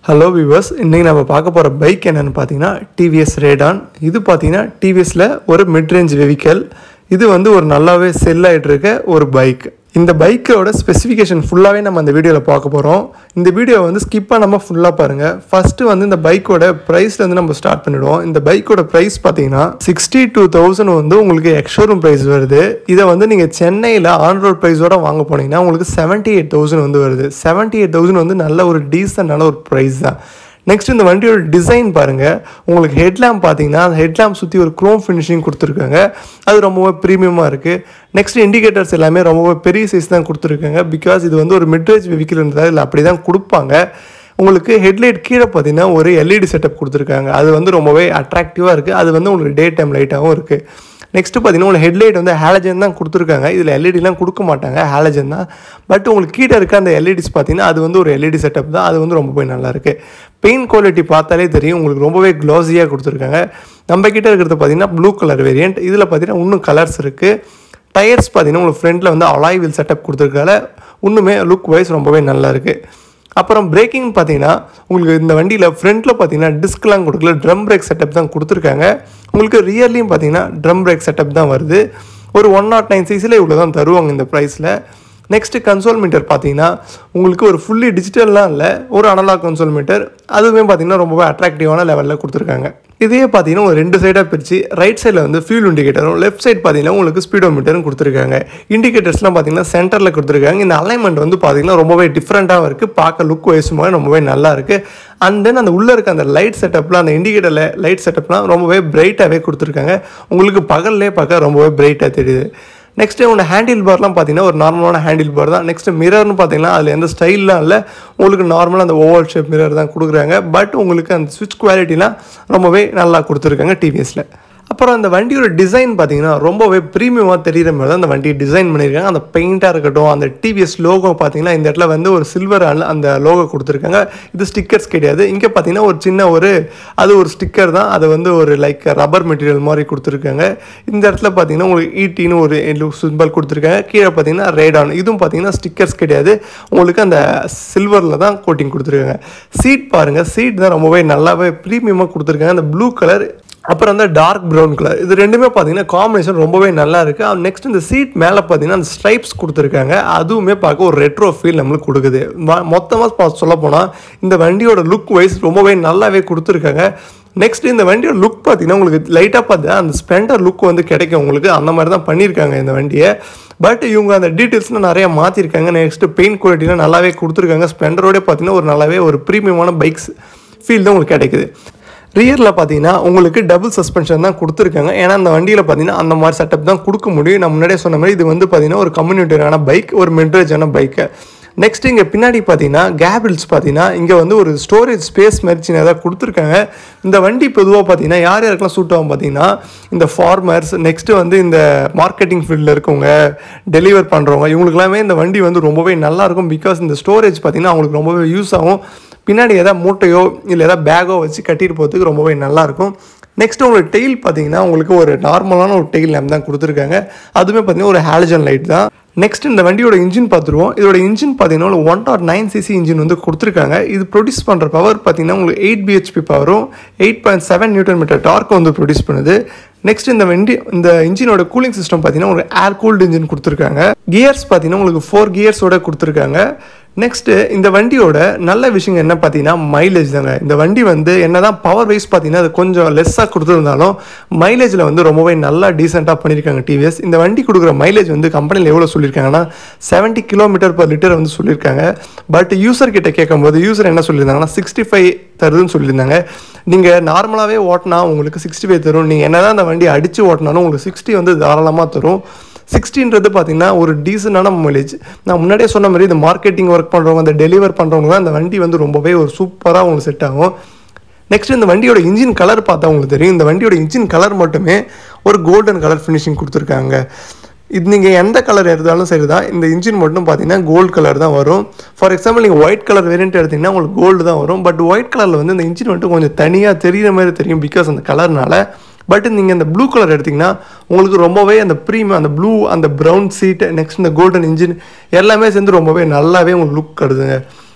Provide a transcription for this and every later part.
hello viewers இன்றைக்கி நம்ம பார்க்க போகிற பைக் என்னென்னு பார்த்தீங்கன்னா டிவிஎஸ் ரேடான் இது பார்த்தீங்கன்னா டிவிஎஸில் ஒரு மிட்ரேஞ்ச் வெஹிக்கல் இது வந்து ஒரு நல்லாவே செல் ஆகிட்டு இருக்க ஒரு பைக் இந்த பைக்கோட ஸ்பெசிஃபிகேஷன் ஃபுல்லாகவே நம்ம இந்த வீடியோவில் பார்க்க போகிறோம் இந்த வீடியோ வந்து ஸ்கிப் பண்ணாமல் ஃபுல்லாக பாருங்கள் ஃபஸ்ட்டு வந்து இந்த பைக்கோட ப்ரைஸ்லேருந்து நம்ம ஸ்டார்ட் பண்ணிவிடுவோம் இந்த பைக்கோட ப்ரைஸ் பார்த்தீங்கன்னா சிக்ஸ்டி டூ தௌசண்ட் வந்து உங்களுக்கு எக்ஷோரூம் ப்ரைஸ் வருது இதை வந்து நீங்கள் சென்னையில் ஆன் ரோட் ப்ரைஸோட வாங்க போனீங்கன்னா உங்களுக்கு செவன்ட்டி எயிட் தௌசண்ட் வந்து வருது செவன்ட்டி எயிட் தௌசண்ட் வந்து நல்ல ஒரு டீசெண்டான ஒரு ப்ரைஸ் தான் நெக்ஸ்ட் இந்த வண்டியோட டிசைன் பாருங்கள் உங்களுக்கு ஹெட்லாம்ப் பார்த்தீங்கன்னா அந்த ஹெட்லாம்ப் சுற்றி ஒரு க்ரோம் ஃபினிஷிங் கொடுத்துருக்காங்க அது ரொம்பவே ப்ரீமியமாக இருக்குது நெக்ஸ்ட் இண்டிகேட்டர்ஸ் எல்லாமே ரொம்பவே பெரிய சைஸ் தான் கொடுத்துருக்காங்க பிகாஸ் இது வந்து ஒரு மிட்ரேஜ் வெஹிக்கிள் இருந்ததால் இல்லை அப்படி தான் கொடுப்பாங்க உங்களுக்கு ஹெட்லைட் கீழே பார்த்தீங்கன்னா ஒரு எல்இடி செட்டப் கொடுத்துருக்காங்க அது வந்து ரொம்பவே அட்ராக்டிவாக இருக்குது அது வந்து உங்களுக்கு டே டைம் லைட்டாகவும் இருக்குது நெக்ஸ்ட்டு பார்த்தீங்கன்னா உங்களுக்கு ஹெட்லைட் வந்து ஹேலஜன் தான் கொடுத்துருக்காங்க இதில் எல்இடிலாம் கொடுக்க மாட்டாங்க ஹேலஜன் தான் பட் உங்களுக்கு கீழே இருக்க அந்த எல்இடிஸ் பார்த்தீங்கன்னா அது வந்து ஒரு எல்இடி செட்டப் தான் அது வந்து ரொம்பவே நல்லா இருக்குது பெயிண்ட் குவாலிட்டி பார்த்தாலே தெரியும் உங்களுக்கு ரொம்பவே க்ளோஸியாக கொடுத்துருக்காங்க நம்ம கிட்ட இருக்கிறது பார்த்தீங்கன்னா ப்ளூ கலர் வேரியண்ட் இதில் பார்த்தீங்கன்னா இன்னும் கலர்ஸ் இருக்குது டயர்ஸ் பார்த்தீங்கன்னா உங்களுக்கு ஃப்ரண்ட்டில் வந்து அலாய் வீல் செட்டப் கொடுத்துருக்கால இன்னுமே லுக் வைஸ் ரொம்பவே நல்லா இருக்குது அப்புறம் பிரேக்கிங் பார்த்தீங்கன்னா உங்களுக்கு இந்த வண்டியில் ஃப்ரண்ட்டில் பார்த்தீங்கன்னா டிஸ்க்லாம் கொடுக்கல ட்ரம் பிரேக் செட்டப் தான் கொடுத்துருக்காங்க உங்களுக்கு ரியர்லையும் பார்த்தீங்கன்னா ட்ரம் பிரேக் செட்டப் தான் வருது ஒரு ஒன் நாட் நைன் சிக்ஸில் இவ்வளோ தான் தருவாங்க இந்த ப்ரைஸில் நெக்ஸ்ட்டு கன்சோல் மீட்டர் பார்த்தீங்கன்னா உங்களுக்கு ஒரு ஃபுல்லி டிஜிட்டல்லாம் இல்லை ஒரு அனலாக் கன்சோல் மீட்டர் அதுவுமே பார்த்தீங்கன்னா ரொம்பவே அட்ராக்டிவான லெவலில் கொடுத்துருக்காங்க இதே பார்த்தீங்கன்னா ஒரு ரெண்டு சைடாக பிரித்து ரைட் சைடில் வந்து ஃபியூல் இண்டிகேட்டரும் லெஃப்ட் சைட் பார்த்தீங்கன்னா உங்களுக்கு ஸ்பீடோ மீட்டரும் கொடுத்துருக்காங்க இண்டிகேட்டர்ஸ்லாம் பார்த்தீங்கன்னா சென்டரில் கொடுத்துருக்காங்க இந்த அலைன்மெண்ட் வந்து பார்த்தீங்கன்னா ரொம்பவே டிஃப்ரெண்ட்டாகவும் இருக்குது பார்க்க லுக் வைஸுமாக ரொம்பவே நல்லா இருக்குது அண்ட் தென் அந்த உள்ளே இருக்க அந்த லைட் செட்டப்லாம் அந்த இண்டிகேட்டரில் லைட் செட்டப்லாம் ரொம்பவே பிரைட்டாகவே கொடுத்துருக்காங்க உங்களுக்கு பகல்லே பார்க்க ரொம்பவே பிரைட்டாக தெரியுது நெக்ஸ்ட் உங்களோட ஹேண்டில் பார்லாம் பார்த்தீங்கன்னா ஒரு நார்மலான ஹேண்டில் பார் தான் நெக்ஸ்ட் மிரர்னு பார்த்தீங்கன்னா அதில் எந்த ஸ்டைல்லாம் இல்லை உங்களுக்கு நார்மலாக அந்த ஓவல் ஷேப் மிரர் தான் கொடுக்குறாங்க பட் உங்களுக்கு அந்த ஸ்விட்ச் குவாலிட்டிலாம் ரொம்பவே நல்லா கொடுத்துருக்காங்க டிவிஎஸில் அப்புறம் அந்த வண்டியோட டிசைன் பார்த்தீங்கன்னா ரொம்பவே ப்ரீமியமாக தெரிகிற மாதிரி தான் அந்த வண்டியை டிசைன் பண்ணியிருக்காங்க அந்த பெயிண்ட்டாக இருக்கட்டும் அந்த டிவிஎஸ் லோகோ பார்த்தீங்கன்னா இந்த இடத்துல வந்து ஒரு சில்வர் அந்த லோகோ கொடுத்துருக்காங்க இது ஸ்டிக்கர்ஸ் கிடையாது இங்கே பார்த்தீங்கன்னா ஒரு சின்ன ஒரு அது ஒரு ஸ்டிக்கர் தான் அது வந்து ஒரு லைக் ரப்பர் மெட்டீரியல் மாதிரி கொடுத்துருக்காங்க இந்த இடத்துல பார்த்தீங்கன்னா உங்களுக்கு ஈட்டின்னு ஒரு சிம்பிள் கொடுத்துருக்காங்க கீழே பார்த்தீங்கன்னா ரேடான் இதுவும் பார்த்தீங்கன்னா ஸ்டிக்கர்ஸ் கிடையாது உங்களுக்கு அந்த சில்வரில் தான் கோட்டிங் கொடுத்துருக்காங்க சீட் பாருங்கள் சீட் தான் ரொம்பவே நல்லாவே ப்ரீமியமாக கொடுத்துருக்காங்க அந்த ப்ளூ கலர் அப்புறம் வந்து டார்க் ப்ரௌன் கலர் இது ரெண்டுமே பார்த்தீங்கன்னா காம்பினேஷன் ரொம்பவே நல்லா இருக்குது நெக்ஸ்ட் இந்த சீட் மேலே பார்த்தீங்கன்னா அந்த ஸ்ட்ரைப்ஸ் கொடுத்துருக்காங்க அதுவுமே பார்க்க ஒரு ரெட்ரோ ஃபீல் நம்மளுக்கு கொடுக்குது மொத்தமாக சொல்ல போனால் இந்த வண்டியோட லுக் வைஸ் ரொம்பவே நல்லாவே கொடுத்துருக்காங்க நெக்ஸ்ட் இந்த வண்டியோட லுக் பார்த்தீங்கன்னா உங்களுக்கு லைட்டாக பார்த்தா அந்த ஸ்பெண்டர் லுக் வந்து கிடைக்கும் உங்களுக்கு அந்த மாதிரி தான் பண்ணியிருக்காங்க இந்த வண்டியை பட் இவங்க அந்த டீட்டெயில்ஸ்லாம் நிறையா மாற்றிருக்காங்க நெக்ஸ்ட் பெயிண்ட் குவாலிட்டிலாம் நல்லாவே கொடுத்துருக்காங்க ஸ்பெண்டரோட பார்த்தீங்கன்னா ஒரு நல்லாவே ஒரு ப்ரீமியமான பைக்ஸ் ஃபீல் தான் உங்களுக்கு கிடைக்குது ரியரில் பார்த்தீங்கன்னா உங்களுக்கு டபுள் சஸ்பென்ஷன் தான் கொடுத்துருக்காங்க ஏன்னா அந்த வண்டியில் பார்த்தீங்கன்னா அந்த மாதிரி செட்டப் தான் கொடுக்க முடியும் நான் முன்னாடியே சொன்ன மாதிரி இது வந்து பார்த்தீங்கன்னா ஒரு கம்யூனிட்டியான பைக் ஒரு மிட்ரேஜான பைக்கு நெக்ஸ்ட் இங்கே பின்னாடி பார்த்தீங்கன்னா கேபிள்ஸ் பார்த்தீங்கன்னா இங்கே வந்து ஒரு ஸ்டோரேஜ் ஸ்பேஸ் மாதிரி சின்னதாக கொடுத்துருக்காங்க இந்த வண்டி பொதுவாக பார்த்தீங்கன்னா யார் யாருக்கெல்லாம் சூட் ஆகும் பார்த்தீங்கன்னா இந்த ஃபார்மர்ஸ் நெக்ஸ்ட்டு வந்து இந்த மார்க்கெட்டிங் ஃபீல்டில் இருக்கவங்க டெலிவர் பண்ணுறவங்க இவங்களுக்குலாமே இந்த வண்டி வந்து ரொம்பவே நல்லாயிருக்கும் பிகாஸ் இந்த ஸ்டோரேஜ் பார்த்தீங்கன்னா அவங்களுக்கு ரொம்பவே யூஸ் ஆகும் பின்னாடி எதாவது மூட்டையோ இல்லை எதாவது பேக்கோ வச்சு கட்டிட்டு போகிறதுக்கு ரொம்பவே நல்லாயிருக்கும் நெக்ஸ்ட் உங்களுக்கு டெயில் பார்த்தீங்கன்னா உங்களுக்கு ஒரு நார்மலான ஒரு டெயில் லேம்ப் தான் கொடுத்துருக்காங்க அதுவுமே பார்த்தீங்கன்னா ஒரு ஹாலஜன் லைட் தான் நெக்ஸ்ட் இந்த வண்டியோட இன்ஜின் பார்த்துருவோம் இதோட இன்ஜின் பார்த்தீங்கன்னா one dot nine CC engine வந்து கொடுத்துருக்காங்க இது ப்ரொடியூஸ் பண்ணுற பவர் பார்த்தீங்கன்னா உங்களுக்கு எயிட் பிஹெச்பி பவரும் eight point seven newton meter torque வந்து ப்ரொடியூஸ் பண்ணுது நெக்ஸ்ட் இந்த வண்டி இந்த இன்ஜினோட கூலிங் சிஸ்டம் பார்த்தீங்கன்னா ஒரு ஏர் கூல்டு இன்ஜின் கொடுத்துருக்காங்க கியர்ஸ் பார்த்தீங்கன்னா உங்களுக்கு ஃபோர் கியர்ஸோட கொடுத்துருக்காங்க நெக்ஸ்ட்டு இந்த வண்டியோட நல்ல விஷயம் என்ன பார்த்தீங்கன்னா மைலேஜ் தாங்க இந்த வண்டி வந்து என்ன தான் பவர் வைஸ் பார்த்தீங்கன்னா அது கொஞ்சம் லெஸ்ஸாக கொடுத்துருந்தாலும் மைலேஜில் வந்து ரொம்பவே நல்லா டீசெண்டாக பண்ணியிருக்காங்க டிவிஎஸ் இந்த வண்டி கொடுக்குற மைலேஜ் வந்து கம்பெனியில் எவ்வளோ சொல்லியிருக்காங்கன்னா செவன்ட்டி கிலோமீட்டர் பர் லிட்டர் வந்து சொல்லியிருக்காங்க பட் யூசர் கிட்ட கேட்கும்போது யூசர் என்ன சொல்லியிருந்தாங்கன்னா சிக்ஸ்டி ஃபைவ் தருதுன்னு சொல்லியிருந்தாங்க நீங்கள் நார்மலாகவே ஓட்டினா உங்களுக்கு சிக்ஸ்டி ஃபைவ் தரும் நீங்கள் என்ன தான் அந்த வண்டி அடித்து ஓட்டினாலும் உங்களுக்கு சிக்ஸ்டி வந்து தாராளமாக தரும் சிக்ஸ்டின்றது பார்த்தீங்கன்னா ஒரு டீசெண்டான மைலேஜ் நான் முன்னாடியே சொன்ன மாதிரி இந்த மார்க்கெட்டிங் ஒர்க் பண்ணுறவங்க அந்த டெலிவர் பண்ணுறவங்க தான் இந்த வண்டி வந்து ரொம்பவே ஒரு சூப்பராக உங்களுக்கு செட் ஆகும் நெக்ஸ்ட் இந்த வண்டியோட இன்ஜின் கலர் பார்த்தா உங்களுக்கு தெரியும் இந்த வண்டியோட இன்ஜின் கலர் மட்டுமே ஒரு கோல்டன் கலர் ஃபினிஷிங் கொடுத்துருக்காங்க இது நீங்கள் எந்த கலர் எடுத்தாலும் சரி தான் இந்த இன்ஜின் மட்டும் பார்த்தீங்கன்னா கோல்டு கலர் தான் வரும் ஃபார் எக்ஸாம்பிள் நீங்கள் ஒயிட் கலர் வேரியன்ட் எடுத்திங்கன்னா உங்களுக்கு கோல்டு தான் வரும் பட் ஒயிட் கலரில் வந்து இந்த இன்ஜின் மட்டும் கொஞ்சம் தனியாக தெரிகிற மாதிரி தெரியும் பிகாஸ் அந்த கலர்னால பட் நீங்கள் இந்த ப்ளூ கலர் எடுத்திங்கன்னா உங்களுக்கு ரொம்பவே அந்த ப்ரீமியம் அந்த ப்ளூ அந்த ப்ரௌன் சீட் நெக்ஸ்ட் இந்த கோல்டன் இன்ஜின் எல்லாமே சேர்ந்து ரொம்பவே நல்லாவே உங்களுக்கு லுக் கடுதுங்க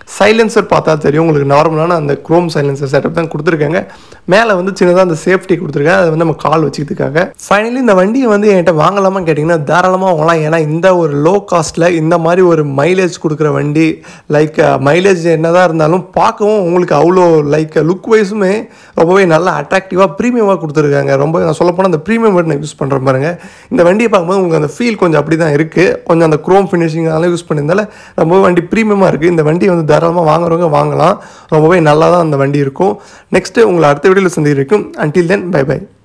சைலன்சர் பார்த்தா தெரியும் உங்களுக்கு நார்மலான அந்த க்ரோம் சைலன்சர் செட்டப் தான் கொடுத்துருக்காங்க மேலே வந்து சின்னதாக அந்த சேஃப்டி கொடுத்துருக்காங்க அது வந்து நம்ம கால் வச்சுக்கிறதுக்காக ஃபைனலி இந்த வண்டியை வந்து என்கிட்ட வாங்கலாமா கேட்டிங்கன்னா தாராளமாக வாங்கலாம் ஏன்னா இந்த ஒரு லோ காஸ்ட்டில் இந்த மாதிரி ஒரு மைலேஜ் கொடுக்குற வண்டி லைக் மைலேஜ் என்னதான் இருந்தாலும் பார்க்கவும் உங்களுக்கு அவ்வளோ லைக் லுக் வைஸுமே ரொம்பவே நல்லா அட்ராக்டிவாக ப்ரீமியமாக கொடுத்துருக்காங்க ரொம்ப நான் சொல்லப்போனால் அந்த ப்ரீமியம் வேர்ட் நான் யூஸ் பண்ணுற பாருங்க இந்த வண்டியை பார்க்கும்போது உங்களுக்கு அந்த ஃபீல் கொஞ்சம் அப்படி தான் இருக்குது கொஞ்சம் அந்த க்ரோம் ஃபினிஷிங் அதெல்லாம் யூஸ் பண்ணியிருந்தால ரொம்பவே வண்டி ப்ரீமியமாக இருக்குது இந்த வண்டி வந்து தாராளமாக வாங்குறவங்க வாங்கலாம் ரொம்பவே நல்லா தான் அந்த வண்டி இருக்கும் நெக்ஸ்ட்டு உங்களை அடுத்த வீடியோவில் சந்திக்கிறேன் அன்டில் தென் பை பை